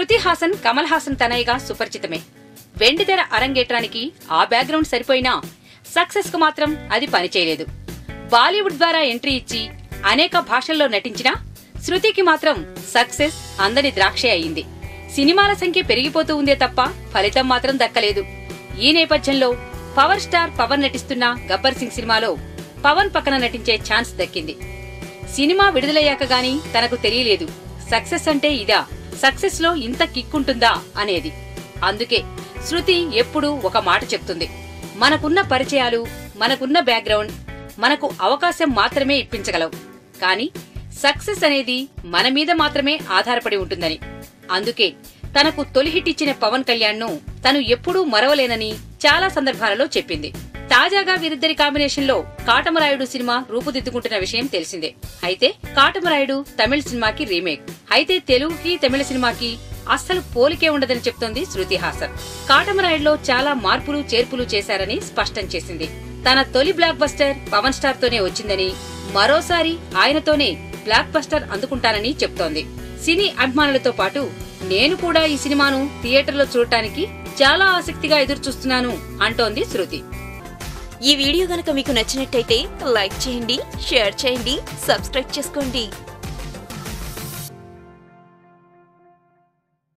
శృతి హాసన్ కమల్ హాసన్ తనయ్యగా సుపరిచితమే వెండితెర అరంగేట్రానికి ఆ background సరిపోయినా success కు మాత్రం అది పనిచేయలేదు బాలీవుడ్ ద్వారా ఎంట్రీ ఇచ్చి అనేక భాషల్లో నటించినా శృతికి మాత్రం సక్సెస్ అందని ద్రాక్షే అయింది సినిమాల సంఖ్య పెరిగిపోతూ ఉందే తప్ప ఫలితం మాత్రం దక్కలేదు ఈ నేపథ్యంలో పవర్ స్టార్ పవన్ నటిస్తున్న గబ్బర్ సింగ్ సినిమాలో పవన్ పక్కన నటించే ఛాన్స్ దక్కింది సినిమా విడుదలయ్యాక గాని తనకు తెలియలేదు సక్సెస్ అంటే ఇదా సక్సెస్ లో ఇంత కిక్కుంటుందా అనేది అందుకే శృతి ఎప్పుడూ ఒక మాట చెప్తుంది మనకున్న పరిచయాలు మనకున్న బ్యాక్గ్రౌండ్ మనకు అవకాశం మాత్రమే ఇప్పించగలవు కానీ సక్సెస్ అనేది మన మీద మాత్రమే ఆధారపడి ఉంటుందని అందుకే తనకు తొలి హిట్ ఇచ్చిన పవన్ కళ్యాణ్ ను తను ఎప్పుడూ మరవలేనని చాలా సందర్భాలలో చెప్పింది తాజాగా వీరిద్దరి కాంబినేషన్ లో కాటమరాయుడు సినిమా రూపుదిద్దుకుంటున్న విషయం తెలిసిందే అయితే కాటమరాయుడు తమిళ సినిమాకి రీమేక్ అయితే తెలుగుకి తమిళ సినిమాకి అస్సలు పోలికే ఉండదని చెప్తోంది శృతి హాసన్ కాటమరాయుడులో చాలా మార్పులు చేర్పులు చేశారని స్పష్టం చేసింది తన తొలి బ్లాక్ బస్టర్ పవన్ స్టార్ తోనే వచ్చిందని మరోసారి ఆయనతోనే బ్లాక్ బస్టర్ అందుకుంటానని చెప్తోంది సినీ అభిమానులతో పాటు నేను కూడా ఈ సినిమాను థియేటర్లో చూడటానికి చాలా ఆసక్తిగా ఎదురుచూస్తున్నాను అంటోంది శృతి ఈ వీడియో గనక మీకు నచ్చినట్టయితే లైక్ చేయండి షేర్ చేయండి సబ్స్క్రైబ్ చేసుకోండి